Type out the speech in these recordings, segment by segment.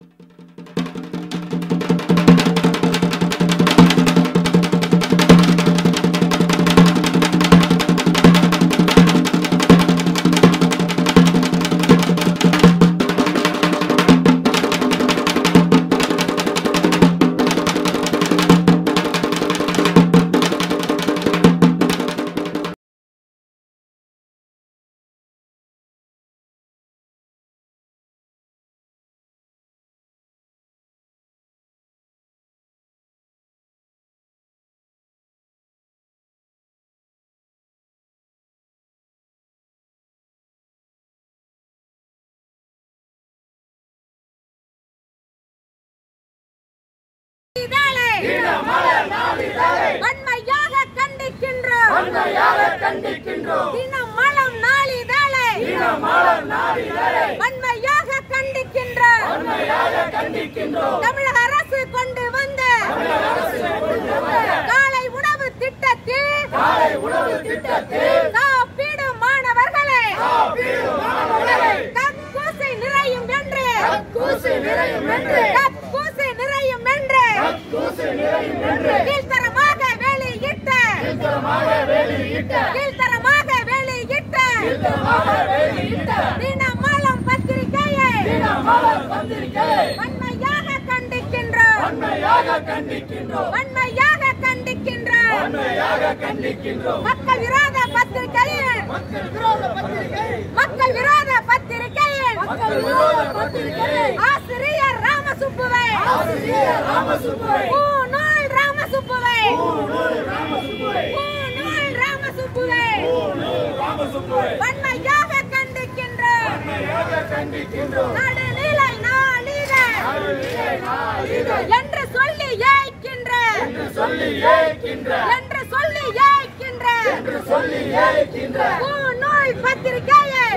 வன்மையாக கண்டிக்கின்றோம் தினமலம் நாளிதழை வன்மையாக கண்டிக்கின்றோம் தமிழக அரசு கொண்டு வந்த காலை உணவு திட்டத்தில் சாப்பிடும் மாணவர்களை கக்கூசை நிறையும் என்று கக்கூசை நிறையும் என்று கீழ்த்தரமாக வெளியிட்ட கீழ்த்தரமாக வெளியிட்ட தினமலம் பத்திரிகையை வன்மையாக கண்டிக்கின்றோம் வன்மையாக கண்டிக்கின்றோம் மக்கள் விரோத பத்திரிகையில் மக்கள் விரோத பத்திரிகையில் ஆசிரியர் ராமசுப்புவை பூநூல் ராமசுப்புவை பூநூல் ராமசுப்புவை வன்மையாக கண்டிக்கின்றோம் நடுநிலை நாளிதழ் என்று சொல்லி ஏய்க்கின்ற என்று சொல்லி ஏய்க்கின்ற பூநூல் பத்திரிகையை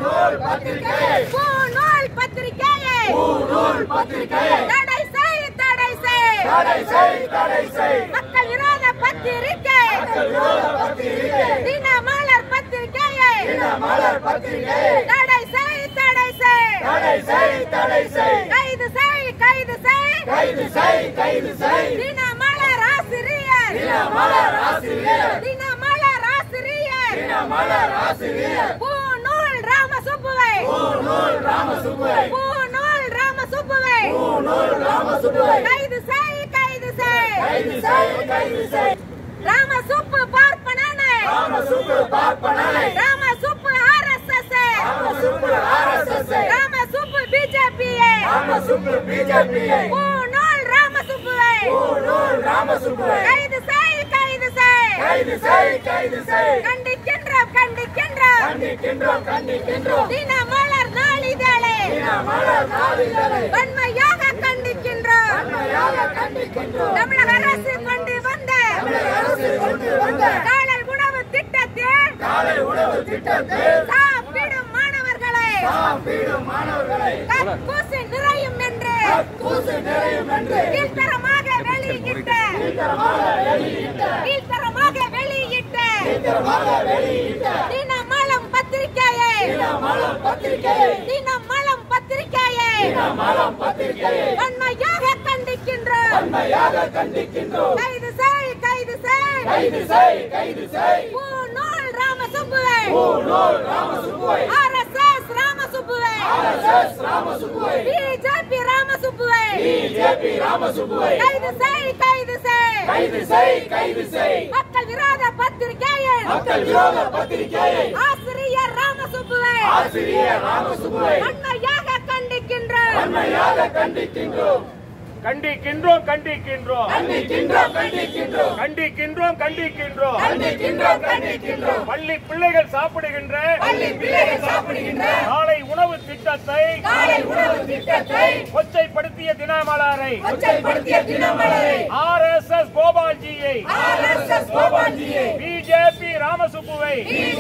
பூநூல் பத்திரிகையை தடை செய் தடை செய் மக்கள் விரோத பத்திரிகை தினமலர் பத்திரிகையை தடை செய் தடை செய் கைது செய் கைது செய் தினமலர் ஆசிரியர் தினமலர் ஆசிரியர் பூநூல் ராமசுப்புவை பூநூல் ராமசுப்புவை கைது செய் கைது செய் ராமசுப்பு பார்ப்பனனை ராமசுப்பு ஆர்எஸ்எஸ் ராமசுப்பு பிஜேபியை பூநூல் ராமசுப்புவை கைது செய் கைது செய் கண்டிக்கின்றோம் கண்டிக்கின்றோம் தினமலர் நாளிதழை வன்மையாக கண்டிக்கின்றோம் தமிழக அரசு கொண்டு வந்த காலை உணவு திட்டத்தில் சாப்பிடும் மாணவர்களை கக்கூசி நிறையும் என்று கீழ்த்தரமாக வெளியிட்ட கீழ்த்தரமாக வெளியிட்ட தினமலம் பத்திரிகையை தினமலம் பத்திரிகையை வன்மையாக கண்டிக்கின்றோம் கைது செய் பூநூல் ராமசுப்புவை ஆர்எஸ்எஸ் ராமசுப்புவை பிஜேபி ராமசுப்புவை கைது செய் மக்கள் விரோத பத்திரிகையில் ஆசிரியர் ராமசுப்புவை வன்மையாக கண்டிக்கின்றோம் கண்டிக்கின்றோம் கண்டிக்கின்றோம் கண்டிக்கின்றோம் கண்டிக்கின்றோம் பள்ளி பிள்ளைகள் சாப்பிடுகின்ற காலை உணவு திட்டத்தை கொச்சைப்படுத்திய தினமலரை ஆர் எஸ் எஸ் கோபால்ஜியை பிஜேபி ராமசுப்புவை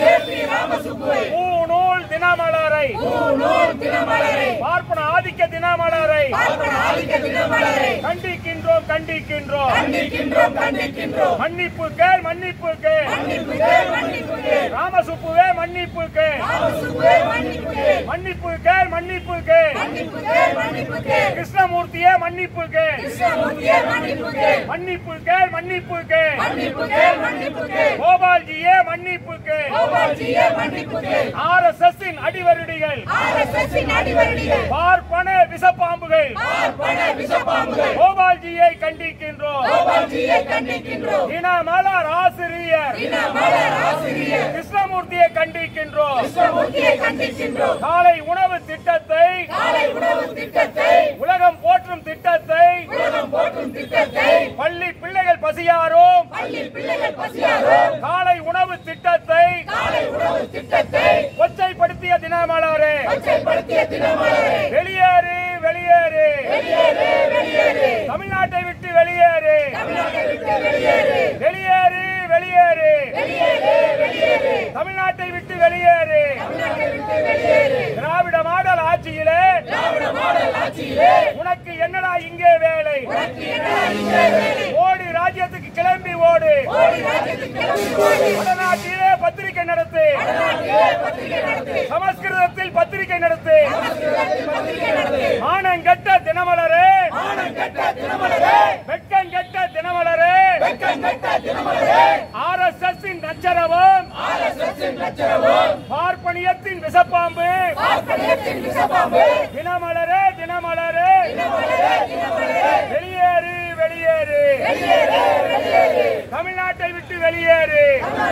பூநூல் தினமலரை பார்ப்பன ஆதிக்க தினமலரை கண்டிக்கின்றோம் கண்டிக்கின்றோம் கண்டிக்கின்றோம் கண்டிக்கின்றோம் மன்னிப்பு கேள் மன்னிப்பு கேள் மன்னிப்பு கேள் மன்னிப்பு கேள் ராமசுப்புவே மன்னிப்பு கேள் ராமசுவே மன்னிப்பு கேள் மன்னிப்பு கேள் மன்னிப்பு கேள் மன்னிப்பு கேள் மன்னிப்பு கேள் கிருஷ்ணமூர்த்தியே மன்னிப்பு கேள் கிருஷ்ணமூர்த்தியே மன்னிப்பு கேள் மன்னிப்பு கேள் மன்னிப்பு கேள் மன்னிப்பு கேள் மன்னிப்பு கேள் கோபால்ஜியே மன்னிப்பு கேள் கோபால்ஜியே மன்னிப்பு கேள் ஆர் எஸ் எஸ் அடிவருடிகள் ஆர்எஸ்எஸ் இன் அடிவருடிகள் பார்ப்பன விஷப்பாம்புகள் பார்ப்பன விஷப்பாம்புகள் கோபால்ஜியை கண்டிக்கின்றோம் கோபால்ஜியை கண்டிக்கின்றோம் தினமலர் ஆசிரியர் தினமலர் ஆசிரியர் கிருஷ்ணமூர்த்தியை கண்டிக்கின்றோம் கிருஷ்ணமூர்த்தியை கண்டிக்கின்றோம் காலை உணவு திட்டத்தை காலை உணவு திட்டத்தை உலகம் போற்றும் திட்டத்தை உலகம் போற்றும் திட்டத்தை பள்ளி பிள்ளைகள் பசியாரும் பள்ளி பிள்ளைகள் பசியாரும் காலை உணவு திட்டத்தை காலை உணவு திட்டத்தை கொச்சைப்படுத்திய தினமலரே கொச்சைப்படுத்திய தினமலரே வெளியேறு வெளியேறு வெளியேறு வெளியேறு தமிழ்நாட்டை விட்டு வெளியேறு தமிழ்நாட்டை விட்டு வெளியேறு வெளியேறு வெளியேறு வெளியேறு வெளியேறு தமிழ்நாட்டை விட்டு வெளியேறு தமிழ்நாட்டை விட்டு வெளியேறு திராவிட மாடல் ஆட்சியிலே திராவிட மாடல் ஆட்சியிலே உனக்கு என்னடா இங்கே வேலை உனக்கு என்ன இங்கே வேலை ஓடி ராஜ்யத்துக்கு கிளம்பி ஓடு ஓடி ராஜ்யத்துக்கு கிளம்பி ஓடி வடநாட்டிலே பத்திரிகை நடத்து வடநாட்டிலே பத்திரிகை நடத்து சமஸ்கிருதத்தில் பத்திரிகை நடத்து சமஸ்கிருதத்தில் பத்திரிகை நடத்து ஆனங்கெட்ட தினமலரே மானம் கெட்ட தினமலரே வெட்கங்கெட்ட தினமலரே வெட்கம் கெட்ட தினமலரே ஆர் எஸ் எஸ் நச்சரவும் ஆர்எஸ்எஸ் இன் லட்சணமும் பார்ப்பனியத்தின் விஷப்பாம்பு பார்ப்பனியத்தின் விஷப்பாம்பு தினமலரே தினமலரே தினமலரே தினமலரே வெளியேறு வெளியேறு வெளியேறு வெளியேறு தமிழ்நாட்டை விட்டு வெளியேறு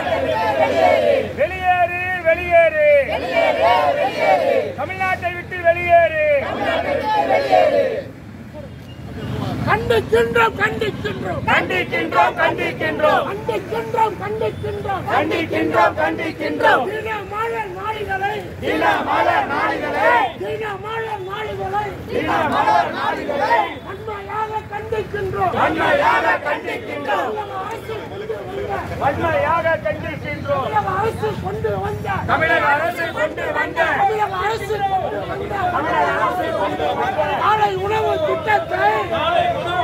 வெளியேறு வெளியேறு வெளியேறு வெளியேறு தமிழ்நாட்டை விட்டு வெளியேறு கண்டிக்கின்றோம் கண்டிக்கின்றோம் கண்டிக்கின்றோம் கண்டிக்கின்றோம் கண்டிக்கின்றோம் கண்டிக்கின்றோம் கண்டிக்கின்றோம் கண்டிக்கின்றோம் தினமலர் நாளிதழை தினமலர் நாளிதழே தினமலர் நாளிதழை தினமலர் நாளிதழே வன்மையாக கண்டிக்கின்றோம் வன்மையாக கண்டிக்கின்றோம் தமிழக அரசு கொண்டு வந்த வன்மையாக கண்டிக்கின்றோம் தமிழக அரசு கொண்டு வந்த தமிழக அரசு கொண்டு வந்த தமிழக அரசு கொண்டு வந்த காலை உணவு திட்டத்தை காலை உணவு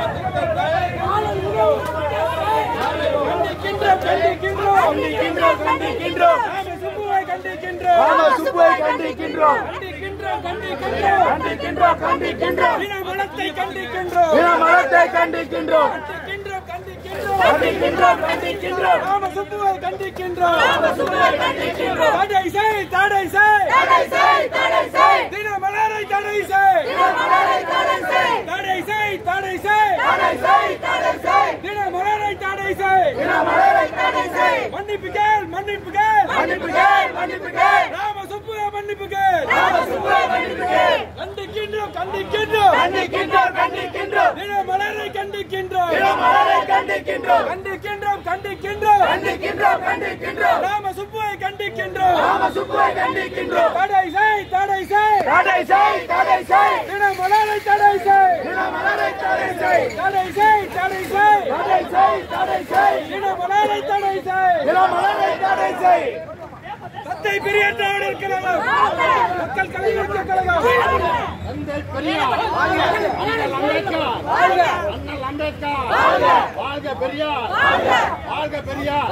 திட்டத்தை கண்டிக்கின்றோம் கண்டிக்கின்றோம் கண்டிக்கின்றோம் கண்டிக்கின்றோம் சுப்புவை கண்டிக்கின்றோம் ராமசுப்புவை கண்டிக்கின்றோம் கண்டிக்கின்றோம் கண்டிக்கின்றோம் கண்டிக்கின்றோம் கண்டிக்கின்றோம் இனமலத்தை கண்டிக்கின்றோம் இனமலத்தை கண்டிக்கின்றோம் கண்டிக்கின்றோம் கண்டிக்கின்றோம் கண்டிக்கின்றோம் கண்டிக்கின்றோம் ராமசுப்புவை கண்டிக்கின்றோம் ராமசுப்புவை கண்டிக்கின்றோம் தடை செய் தடை செய் தடை செய் தடை செய் தினமலரை தடை செய் தினமலரை தடை செய் தடை செய் தடை செய் தடை செய் தடை செய் தினமலரை தடை செய் தினமலரை தடை செய் மன்னிப்பு கேள் மன்னிப்பு கேள் மன்னிப்பு கேள் மன்னிப்பு கேள் ராமசுப்புவை மன்னிப்பு கேள் ராமசுப்புவை மன்னிப்பு கேள் கண்டிக்கின்றோம் கண்டிக்கின்றோம் கண்டிக்கின்றோம் கண்டிக்கின்றோம் தினமலரை கண்டிக்கின்றோம் இனமலரை கண்டிக்கின்றோம் கண்டிக்கின்றோம் கண்டிக்கின்றோம் கண்டிக்கின்றோம் கண்டிக்கின்றோம் ராமசுப்புவை கண்டிக்கின்றோம் ராமசுப்புவை கண்டிக்கின்றோம் தடை செய் தடை செய் தடை செய் தடை செய் தினமலரை தடை செய் இனமலரை தடை செய் தடை செய் தடை செய் தடை செய் தடை செய் தினமலரை தடை செய் இனமலரை தடை செய் தத்தை பெரிய திராவிடர் கழகம் மக்கள் கலைஞர் கழகம் தந்தை பெரியார் அண்ணல் அம்பேத்கர் அண்ணல் அம்பேத்கர் வாழ்க பெரியார் வாழ்க பெரியார்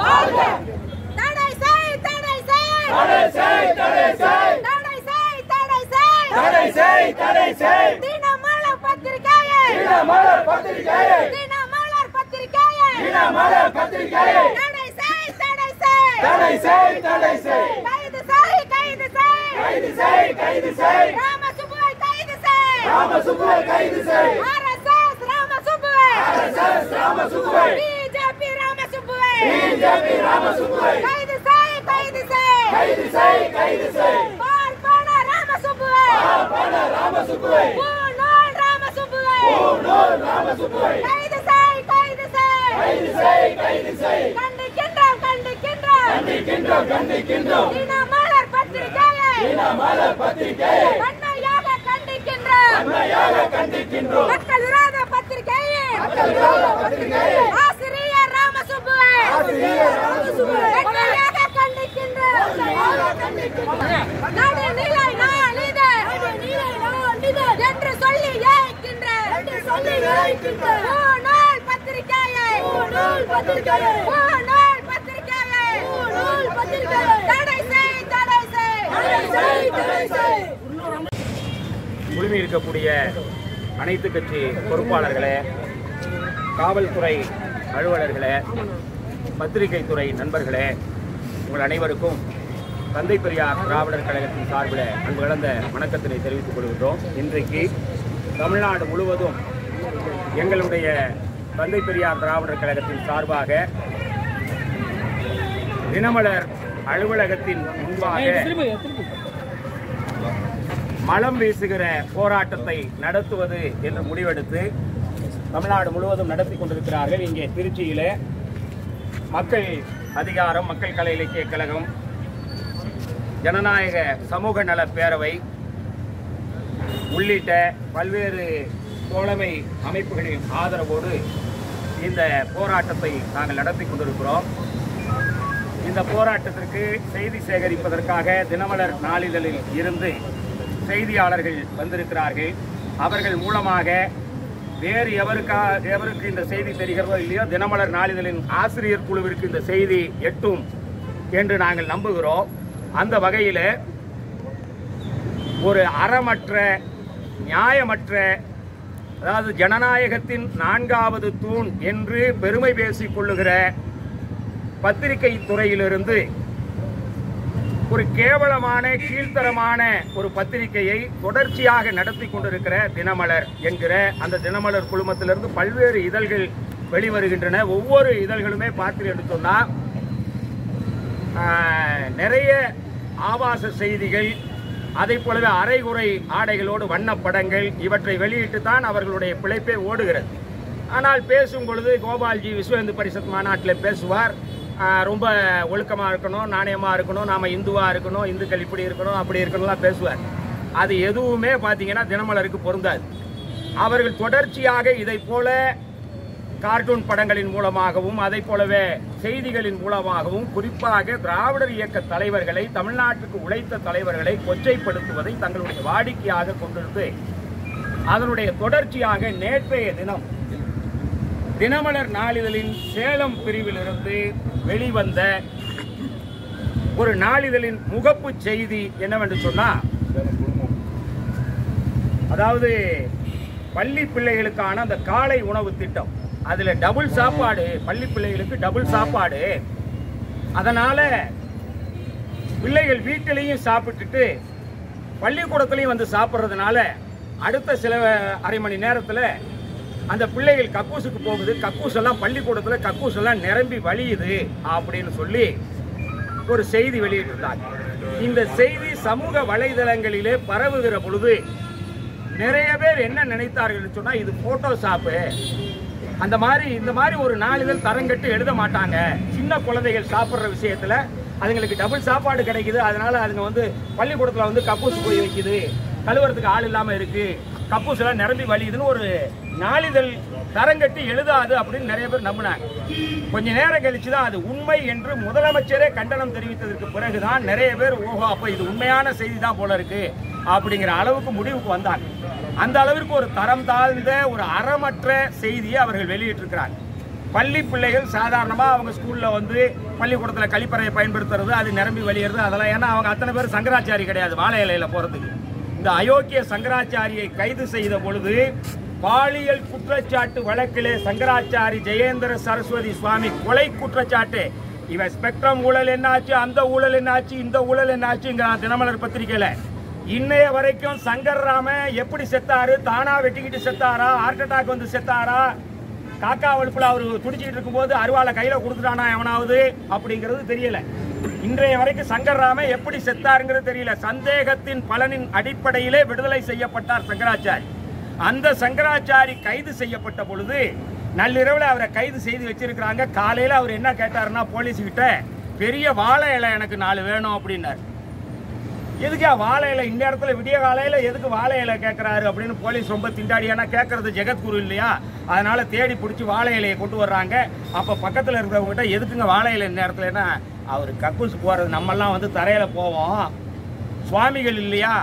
தடை செய் தடை செய் தடை செய் தடை செய் தடை செய் தடை செய் தடை செய் தடை செய் தினமலர் பத்திரிகையை இனமலர் பத்திரிகையை தினமலர் பத்திரிகையை இனமலர் பத்திரிகையை தடை செய் தடை செய் தடை செய் தடை செய் கைது செய் கைது செய் கைது செய் கைது செய் ராமசுப்புவை கைது செய் ராமசுப்புவை கைது செய் ஆர்எஸ்எஸ் ராமசுப்புவை ஆர்எஸ்எஸ் ராமசுப்புவை பிஜேபி ராமசுப்புவை பிஜேபி ராமசுப்புவை கைது செய் கைது செய் கைது செய் கைது செய் பார்ப்பன ராமசுப்புவை பண ராமசுப்புவை பூநூல் ராமசுப்புவை நூல் ராமசுப்புவை கைது செய் கைது செய் கைது செய் கைது செய் கண்டிக்கின்றோம் கண்டிக்கின்றோம் கண்டிக்கின்றோம் கண்டிக்கின்றோம் தினமலர் பத்திரிகையை இனமலர் பத்திரிகையை வன்மையாக கண்டிக்கின்றோம் உண்மையாக கண்டிக்கின்றோம் மக்கள் விரோத பத்திரிகையை பத்திரிகையை ஆசிரியர் ராமசுப்புவை ஆசிரியர் ராமசுப்புவை வன்மையாக கண்டிக்கின்றோம் நடுநிலை நாளிது என்று சொல்லி ஏய்க்கின்ற பூநூல் நூல் பத்திரிகையை நூல் பத்திரிகையை நூல் பத்திரிகையை தடை செய் தடை செய் தடை செய் தடை செய் குழுமி இருக்கக்கூடிய அனைத்து கட்சி பொறுப்பாளர்களே காவல்துறை அலுவலர்களே பத்திரிகை துறை நண்பர்களே உங்கள் அனைவருக்கும் தந்தை பெரியார் திராவிடர் கழகத்தின் சார்பில் அன்பு கலந்த வணக்கத்தினை தெரிவித்துக் கொள்கின்றோம் இன்றைக்கு தமிழ்நாடு முழுவதும் எங்களுடைய தந்தை பெரியார் திராவிடர் கழகத்தின் சார்பாக தினமலர் அலுவலகத்தின் முன்பாக மலம் வீசுகிற போராட்டத்தை நடத்துவது என்று முடிவெடுத்து தமிழ்நாடு முழுவதும் நடத்தி கொண்டிருக்கிறார்கள் இங்கே திருச்சியிலே மக்கள் அதிகாரம் மக்கள் கலை இலக்கிய கழகம் ஜனநாயக சமூக நல பேரவை உள்ளிட்ட பல்வேறு தோழமை அமைப்புகளின் ஆதரவோடு இந்த போராட்டத்தை நாங்கள் நடத்தி கொண்டிருக்கிறோம் இந்த போராட்டத்திற்கு செய்தி சேகரிப்பதற்காக தினமலர் நாளிதழில் இருந்து செய்தியாளர்கள் வந்திருக்கிறார்கள் அவர்கள் மூலமாக வேறு எவருக்கா எவருக்கு இந்த செய்தி தெரிகிறதோ இல்லையோ தினமலர் நாளிதழின் ஆசிரியர் குழுவிற்கு இந்த செய்தி எட்டும் என்று நாங்கள் நம்புகிறோம் அந்த வகையில் ஒரு அறமற்ற நியாயமற்ற அதாவது ஜனநாயகத்தின் நான்காவது தூண் என்று பெருமை பேசிக் கொள்ளுகிற பத்திரிகை துறையிலிருந்து ஒரு கேவலமான கீழ்த்தரமான ஒரு பத்திரிகையை தொடர்ச்சியாக நடத்தி கொண்டிருக்கிற தினமலர் என்கிற அந்த தினமலர் குழுமத்திலிருந்து பல்வேறு இதழ்கள் வெளிவருகின்றன ஒவ்வொரு இதழ்களுமே பார்த்து சொன்னா ஆஹ், நிறைய ஆபாச செய்திகள் அதை போலவே அரைகுறை ஆடைகளோடு வண்ணப்படங்கள் இவற்றை வெளியிட்டு தான் அவர்களுடைய பிழைப்பே ஓடுகிறது ஆனால் பேசும் பொழுது கோபால்ஜி விஸ்வ இந்து பரிஷத் மாநாட்டில் பேசுவார் ஆஹ், ரொம்ப ஒழுக்கமாக இருக்கணும் நாணயமாக இருக்கணும் நாம இந்துவாக இருக்கணும் இந்துக்கள் இப்படி இருக்கணும் அப்படி இருக்கணும்லாம் பேசுவார் அது எதுவுமே பார்த்தீங்கன்னா தினமலருக்கு பொருந்தாது அவர்கள் தொடர்ச்சியாக இதை போல கார்ட்டூன் படங்களின் மூலமாகவும் அதை போலவே செய்திகளின் மூலமாகவும் குறிப்பாக திராவிடர் இயக்க தலைவர்களை தமிழ்நாட்டுக்கு உழைத்த தலைவர்களை கொச்சைப்படுத்துவதை தங்களுடைய வாடிக்கையாக கொண்டிருந்து அதனுடைய தொடர்ச்சியாக நேற்றைய தினம் தினமலர் நாளிதழின் சேலம் பிரிவிலிருந்து வெளிவந்த ஒரு நாளிதழின் முகப்பு செய்தி என்னவென்று சொன்னா அதாவது பள்ளி பிள்ளைகளுக்கான அந்த காலை உணவு திட்டம் அதுல டபுள் சாப்பாடு பள்ளி பிள்ளைகளுக்கு டபுள் சாப்பாடு அதனால பிள்ளைகள் வீட்டிலையும் சாப்பிட்டுட்டு பள்ளிக்கூடத்துலையும் வந்து சாப்பிட்றதுனால அடுத்த சில அரை மணி நேரத்துல அந்த பிள்ளைகள் கக்கூசுக்கு போகுது கக்கூஸ் எல்லாம் பள்ளிக்கூடத்துல கக்கூஸ் எல்லாம் நிரம்பி வழியுது அப்படின்னு சொல்லி ஒரு செய்தி வெளியிட்டிருந்தாங்க இந்த செய்தி சமூக வலைதளங்களிலே பரவுகிற பொழுது நிறைய பேர் என்ன நினைத்தார்கள் சொன்னா இது போட்டோஷாப்பு அந்த மாதிரி இந்த மாதிரி ஒரு நாளிதழ் தரங்கட்டு எழுத மாட்டாங்க சின்ன குழந்தைகள் சாப்பிட்ற விஷயத்துல அதுங்களுக்கு டபுள் சாப்பாடு கிடைக்குது அதனால அதுங்க வந்து பள்ளிக்கூடத்துல வந்து கக்கூஸ் போய் வைக்குது கழுவுறதுக்கு ஆள் இல்லாம இருக்கு கக்கூஸ் எல்லாம் நிரம்பி வலியுதுன்னு ஒரு நாளிதழ் தரங்கட்டி எழுதாது அப்படின்னு நிறைய பேர் நம்பினாங்க கொஞ்ச நேரம் கழிச்சு தான் அது உண்மை என்று முதலமைச்சரே கண்டனம் தெரிவித்ததற்கு பிறகுதான் நிறைய பேர் ஓஹோ அப்ப இது உண்மையான செய்தி தான் போல இருக்கு அப்படிங்கிற அளவுக்கு முடிவுக்கு வந்தாங்க அந்த அளவிற்கு ஒரு தரம் தாழ்ந்த ஒரு அறமற்ற செய்தியை அவர்கள் வெளியிட்டிருக்கிறாங்க பள்ளி பிள்ளைகள் சாதாரணமா அவங்க ஸ்கூல்ல வந்து பள்ளிக்கூடத்துல கழிப்பறையை பயன்படுத்துறது அது நிரம்பி வழியிறது அதெல்லாம் ஏன்னா அவங்க அத்தனை பேர் சங்கராச்சாரி கிடையாது வாழை இலையில போறதுக்கு இந்த அயோக்கிய சங்கராச்சாரியை கைது செய்த பொழுது பாலியல் குற்றச்சாட்டு வழக்கிலே சங்கராச்சாரி ஜெயேந்திர சரஸ்வதி சுவாமி கொலை குற்றச்சாட்டு இவன் ஸ்பெக்ட்ரம் ஊழல் என்னாச்சு அந்த ஊழல் என்னாச்சு இந்த ஊழல் என்னாச்சுங்கிறான் தினமலர் பத்திரிகையில இன்னைய வரைக்கும் சங்கர் ராம எப்படி செத்தாரு தானா வெட்டிக்கிட்டு செத்தாரா ஹார்ட் அட்டாக் வந்து செத்தாரா காக்கா வழுப்புல அவர் துடிச்சிட்டு இருக்கும்போது அருவாளை கையில கொடுத்துட்டானா எவனாவது அப்படிங்கிறது தெரியல இன்றைய வரைக்கும் சங்கர் ராம எப்படி செத்தாருங்கிறது தெரியல சந்தேகத்தின் பலனின் அடிப்படையிலே விடுதலை செய்யப்பட்டார் சங்கராச்சாரி அந்த சங்கராச்சாரி கைது செய்யப்பட்ட பொழுது நள்ளிரவுல அவரை கைது செய்து வச்சிருக்கிறாங்க காலையில அவர் என்ன கேட்டாருன்னா போலீஸ் கிட்ட பெரிய வாழை இலை எனக்கு நாலு வேணும் அப்படின்னாரு எதுக்கா வாழை இலை இந்த இடத்துல விடிய காலையில எதுக்கு வாழை இலை கேட்கறாரு அப்படின்னு போலீஸ் ரொம்ப திண்டாடி ஏன்னா கேட்கறது ஜெகத்குரு இல்லையா அதனால தேடி பிடிச்சி வாழை இலையை கொண்டு வர்றாங்க அப்ப பக்கத்துல இருக்கிறவங்க கிட்ட எதுக்குங்க வாழை இலை இந்த இடத்துலன்னா அவர் கக்கூஸ் போறது நம்மெல்லாம் வந்து தரையில போவோம் சுவாமிகள் இல்லையா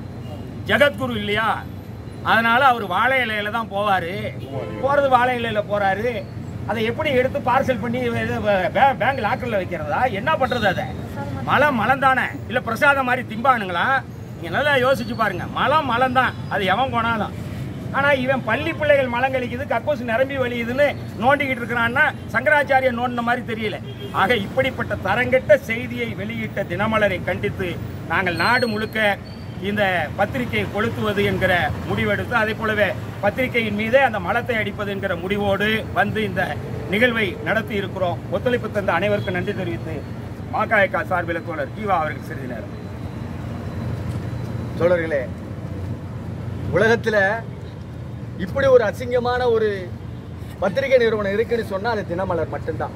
ஜெகத்குரு இல்லையா அதனால அவர் வாழை இலையில தான் போவாரு போறது வாழை இலையில போறாரு அதை எப்படி எடுத்து பார்சல் பண்ணி இது பே- பேங்க் லாக்கர்ல வைக்கிறதா என்ன பண்றது அதை மலம் மலம் தானே இல்ல பிரசாதம் மாதிரி திம்பானுங்களா நீங்க நல்லா யோசிச்சு பாருங்க மலம் மலம் தான் அது எவன் போனாலும் ஆனா இவன் பள்ளி பிள்ளைகள் மலம் கழிக்குது கக்கூஸ் நிரம்பி வழியுதுன்னு நோண்டிக்கிட்டு இருக்கிறான்னா சங்கராச்சாரிய நோண்டின மாதிரி தெரியல ஆக இப்படிப்பட்ட தரங்கெட்ட செய்தியை வெளியிட்ட தினமலரை கண்டித்து நாங்கள் நாடு முழுக்க இந்த பத்திரிகை கொளுத்துவது என்கிற முடிவெடுத்து அதே போலவே பத்திரிகையின் மீதே அந்த மலத்தை அடிப்பது என்கிற முடிவோடு வந்து இந்த நிகழ்வை நடத்தி இருக்கிறோம் ஒத்துழைப்பு தந்த அனைவருக்கும் நன்றி தெரிவித்து மாகாயக்கா சார்பில் தோழர் ஜீவா அவர்கள் சிறிது நேரம் தோழர்களே உலகத்துல இப்படி ஒரு அசிங்கமான ஒரு பத்திரிகை நிறுவனம் இருக்குன்னு சொன்னா அது தினமலர் மட்டும்தான்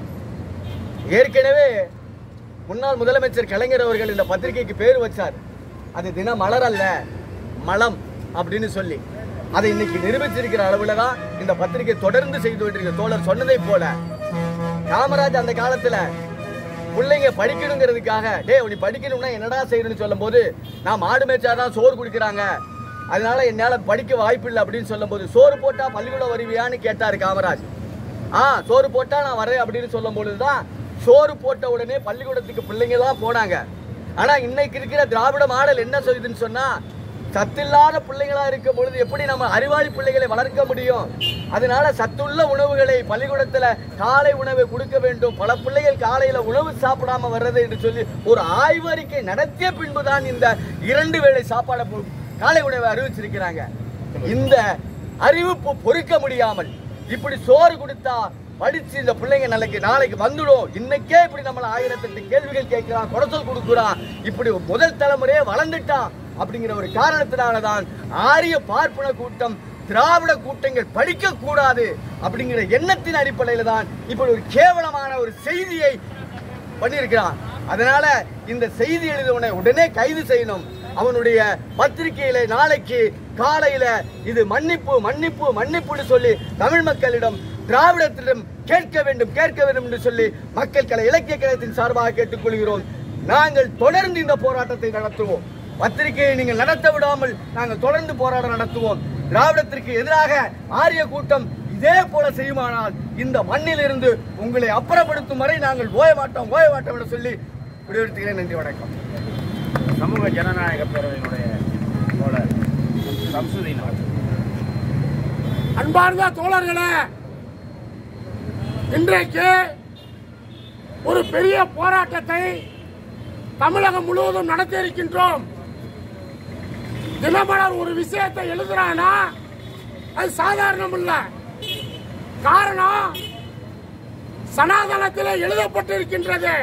ஏற்கனவே முன்னாள் முதலமைச்சர் கலைஞர் அவர்கள் இந்த பத்திரிகைக்கு பேர் வச்சார் அது தினமலர் அல்ல மலம் அப்படின்னு சொல்லி அதை இன்னைக்கு நிரூபிச்சிருக்கிற அளவுல தான் இந்த பத்திரிகை தொடர்ந்து செய்து கொண்டிருக்கிற தோழர் சொன்னதை போல காமராஜ் அந்த காலத்துல பிள்ளைங்க படிக்கணுங்கிறதுக்காக டேய் நீ படிக்கணும்னா என்னடா செய்யணும்னு சொல்லும்போது நான் மாடு மேய்ச்சாதான் சோறு குடிக்கிறாங்க அதனால என்னால படிக்க வாய்ப்பு இல்லை அப்படின்னு சொல்லும்போது சோறு போட்டா பள்ளிக்கூடம் வருவியான்னு கேட்டாரு காமராஜ் ஆ சோறு போட்டா நான் வரேன் அப்படின்னு சொல்லும் பொழுதுதான் சோறு போட்ட உடனே பள்ளிக்கூடத்துக்கு பிள்ளைங்க தான் போனாங்க ஆனா இன்னைக்கு இருக்கிற திராவிட மாடல் என்ன சொல்லுதுன்னு சொன்னா சத்தில்லாத பிள்ளைங்களா இருக்கும் பொழுது எப்படி நம்ம அறிவாளி பிள்ளைகளை வளர்க்க முடியும் அதனால சத்துள்ள உணவுகளை பள்ளிக்கூடத்துல காலை உணவை கொடுக்க வேண்டும் பல பிள்ளைகள் காலையில உணவு சாப்பிடாம வர்றது என்று சொல்லி ஒரு ஆய்வறிக்கை நடத்திய பின்புதான் இந்த இரண்டு வேளை சாப்பாடை போ- காலை உணவை அறிவிச்சிருக்கிறாங்க இந்த அறிவிப்பு பொறுக்க முடியாமல் இப்படி சோறு கொடுத்தா படிச்சு இந்த பிள்ளைங்க நாளைக்கு நாளைக்கு வந்துடும் இன்னைக்கே இப்படி நம்மள ஆயிரத்தெட்டு கேள்விகள் கேட்கிறான் குறைச்சல் கொடுக்குறான் இப்படி முதல் தலைமுறையே வளர்ந்துட்டான் அப்படிங்கிற ஒரு காரணத்தினாலதான் ஆரிய பார்ப்பன கூட்டம் திராவிட கூட்டங்கள் படிக்க கூடாது அப்படிங்கிற எண்ணத்தின் அடிப்படையில தான் இப்படி ஒரு கேவலமான ஒரு செய்தியை பண்ணியிருக்கிறான் அதனால இந்த செய்தி எழுதியவனை உடனே கைது செய்யணும் அவனுடைய பத்திரிகையில நாளைக்கு காலையில இது மன்னிப்பு மன்னிப்பு மன்னிப்புன்னு சொல்லி தமிழ் மக்களிடம் திராவிடத்திடம் கேட்க வேண்டும் கேட்க வேண்டும் என்று சொல்லி மக்கள் கலை இலக்கிய கழகத்தின் சார்பாக கேட்டுக்கொள்கிறோம் நாங்கள் தொடர்ந்து இந்த போராட்டத்தை நடத்துவோம் பத்திரிகையை நீங்கள் நடத்த விடாமல் நாங்கள் தொடர்ந்து போராட்டம் நடத்துவோம் திராவிடத்திற்கு எதிராக ஆரிய கூட்டம் இதே போல செய்யுமானால் இந்த மண்ணிலிருந்து உங்களை அப்புறப்படுத்தும் வரை நாங்கள் ஓய மாட்டோம் ஓய மாட்டோம் என்று சொல்லி விடுவிடுத்துகிறேன் நன்றி வணக்கம் சமூக ஜனநாயக பேரவையினுடைய தோழர் சம்சுதீன் அவர்கள் அன்பார்ந்த தோழர்களே இன்றைக்கு ஒரு பெரிய போராட்டத்தை தமிழகம் முழுவதும் நடத்தி இருக்கின்றோம் தினமலர் ஒரு விஷயத்தை எழுதுறானா அது சாதாரணம் இல்ல காரணம் சனாதனத்தில் எழுதப்பட்டிருக்கின்றது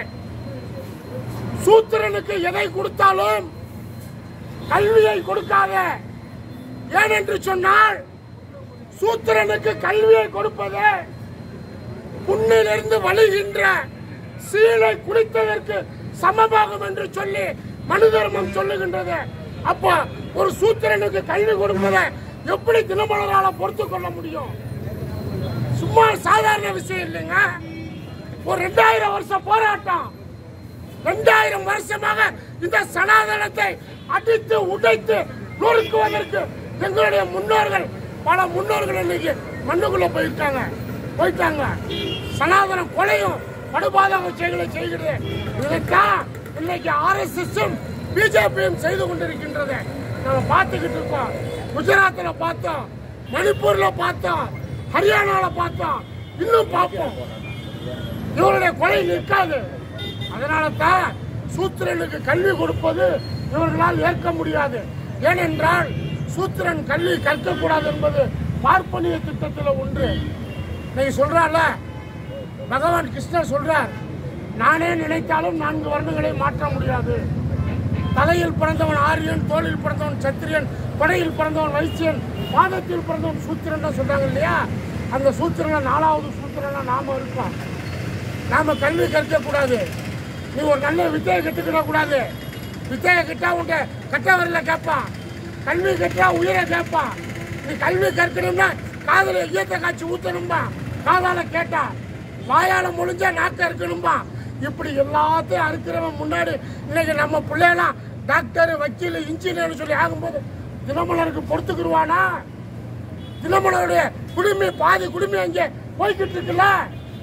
சூத்திரனுக்கு எதை கொடுத்தாலும் கல்வியை கொடுக்காத ஏனென்று சொன்னால் சூத்திரனுக்கு கல்வியை கொடுப்பது புண்ணிலிருந்து வழிகின்ற சீலை குடித்ததற்கு சமமாகும் என்று சொல்லி மனு தர்மம் சொல்லுகின்றது அப்போ ஒரு சூத்திரனுக்கு கல்வி கொடுப்பதை எப்படி தினமலரால பொறுத்து கொள்ள முடியும் சும்மா சாதாரண விஷயம் இல்லைங்க ஒரு ரெண்டாயிரம் வருஷம் போராட்டம் ரெண்டாயிரம் வருஷமாக இந்த சனாதனத்தை அடித்து உடைத்து நொறுக்குவதற்கு எங்களுடைய முன்னோர்கள் பல முன்னோர்கள் இன்னைக்கு மண்ணுக்குள்ள போயிட்டாங்க போயிட்டாங்க சனாதன கொலையும் படுபாதக செயல்களை செய்கிறது இதைத்தான் இன்னைக்கு ஆர்எஸ்எஸும் பிஜேபியும் செய்து கொண்டிருக்கின்றது நம்ம பார்த்துக்கிட்டு இருக்கோம் குஜராத்ல பார்த்தோம் மணிப்பூர்ல பார்த்தோம் ஹரியானால பார்த்தோம் இன்னும் பார்ப்போம் இவருடைய கொலை நிற்காது அதனால தான் சூத்திரனுக்கு கல்வி கொடுப்பது இவர்களால் ஏற்க முடியாது ஏனென்றால் சூத்திரன் கல்வி கற்கக்கூடாது என்பது பார்ப்பனிய திட்டத்தில் ஒன்று நீங்க சொல்றால பகவான் கிருஷ்ணர் சொல்றார் நானே நினைத்தாலும் நான்கு வருடங்களை மாற்ற முடியாது தலையில் பிறந்தவன் ஆரியன் தோளில் பிறந்தவன் சத்திரியன் படையில் பிறந்தவன் வைசியன் பாதத்தில் பிறந்தவன் சூத்திரன் தான் சொல்றாங்க இல்லையா அந்த சூத்திரனை நாலாவது சூத்திரனா நாம இருக்கோம் நாம கல்வி கற்க கூடாது நீ ஒரு நல்ல வித்தையை கத்துக்கிட கூடாது வித்தையை கட்டா உன்ட கட்டவரில் கேட்பான் கல்வி கட்டா உயிரை கேட்பான் நீ கல்வி கற்கணும்னா காதல ஈயத்தை காய்ச்சி ஊத்தணும்பா காதால கேட்டா வாயால முடிஞ்சா நாக்க இருக்கணும்பா இப்படி எல்லாத்தையும் அறுக்கிறவன் முன்னாடி இன்னைக்கு நம்ம பிள்ளையெல்லாம் டாக்டர் வக்கீல் இன்ஜினியர் சொல்லி ஆகும்போது தினமலருக்கு பொறுத்துக்குருவானா தினமலருடைய குடுமி பாதி குடுமி அங்கே போய்கிட்டு இருக்குல்ல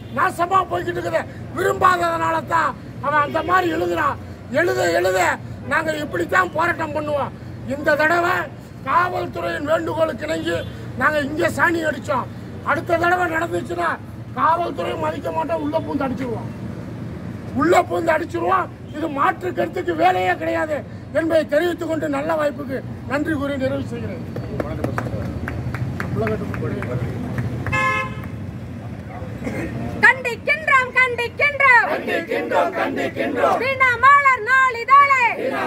நாசமா போய்கிட்டு இருக்குது விரும்பாததுனால தான் அவன் அந்த மாதிரி எழுதுறான் எழுத எழுத நாங்க இப்படித்தான் போராட்டம் பண்ணுவோம் இந்த தடவை காவல்துறையின் வேண்டுகோளுக்கு இணங்கி நாங்க இங்க சாணி அடிச்சோம் அடுத்த தடவை நடந்துச்சுன்னா காவல்துறை மதிக்க மாட்டோம் உள்ள பூந்து அடிச்சிருவோம் உள்ள பூந்து அடிச்சிருவோம் இது மாற்று கருத்துக்கு வேலையே கிடையாது என்பதை தெரிவித்துக் கொண்டு நல்ல வாய்ப்புக்கு நன்றி கூறி நிறைவு செய்கிறேன் கண்டிக்கின்றோம் கண்டிக்கின்றோம் கண்டிக்கின்றோம் கண்டிக்கின்றோம் தினமலர் நாளிதழை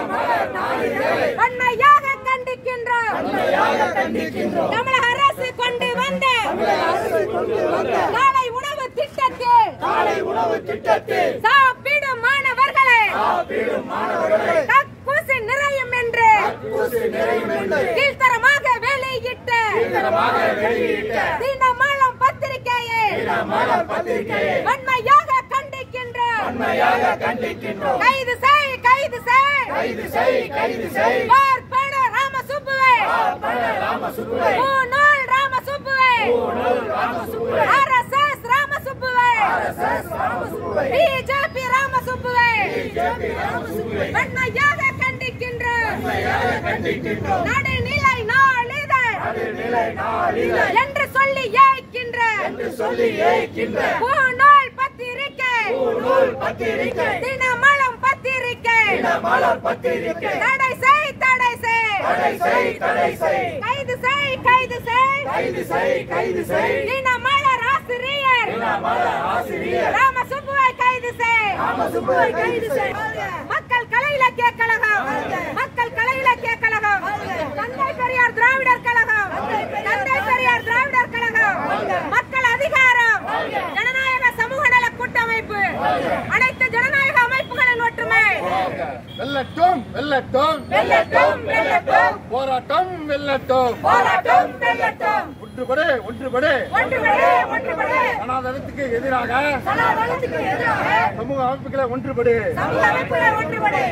வன்மையாக கண்டிக்கின்றோம் கண்டிக்கின்றோம் தமிழக அரசு கொண்டு வந்த காலை உணவு திட்டத்தில் காலை உணவு திட்டத்தில் சாப்பிடும் மாணவர்களை சாப்பிடும் மாணவர்களை கக்கூசி நிறையும் என்று ஊசி நிறையும் என்று கீழ்த்தரமாக வெளியிட்ட தீவிரமாக வெளியிட்ட தினமலம் பத்திரிகையை மலர் பத்திரிகையை வன்மையாக கண்டிக்கின்றோம் உண்மையாக கண்டிக்கின்றோம் கைது செய் கைது செய் கைது செய் கைது செய் பார்ப்பன ராமசுப்புவை பல ராமசுப்புவை பூநூல் ராமசுப்புவை ராமசுப்புவை ஆர்எஸ்எஸ் ராமசுப்புவை ராமசுப்புவை பிஜேபி ராமசுப்புவை பிஜேபி ராமசுப்புவை வன்மையாக கண்டிக்கின்றோம் கண்டிக்கின்றோம் நடுநிலை நாளிதழ் நிலை நாளில என்று சொல்லி ஏய்க்கின்ற என்று சொல்லி ஏய்க்கின்ற பூநூல் பத்திரிகை நூல் பத்திரிகை தினமலம் பத்திரிகை மலர் பத்திரிகை தடை செய் தடை செய் தடை செய் தடை செய் கைது செய் கைது செய் கைது செய் கைது செய் தினமலர் ஆசிரியர் மலர் ஆசிரியர் ராமசுப்புவை கைது செய் ராமசுப்புவை கைது செய். மக்கள் கலை இலக்கிய கழகம் மக்கள் கலை இலக்கிய கழகம் தந்தை பெரியார் திராவிடர் கழகம் தந்தை பெரியார் திராவிடர் கழகம் மக்கள் அதிகாரம் ஜனநாயக சமூக நல கூட்டமைப்பு அனைத்து ஜனநாயக அமைப்புகளின் ஒற்றுமை வெல்லட்டும் வெல்லட்டும் வெல்லட்டும் வெல்லட்டும் போராட்டம் வெல்லட்டும் போராட்டம் வெல்லட்டும் ஒன்றுபடு ஒன்றுபடு ஒன்றுபடு ஒன்றுபடு சனாதனத்துக்கு எதிராக சனாதனத்துக்கு எதிராக சமூக அமைப்புகளை ஒன்றுபடு சமூக அமைப்புகளை ஒன்றுபடு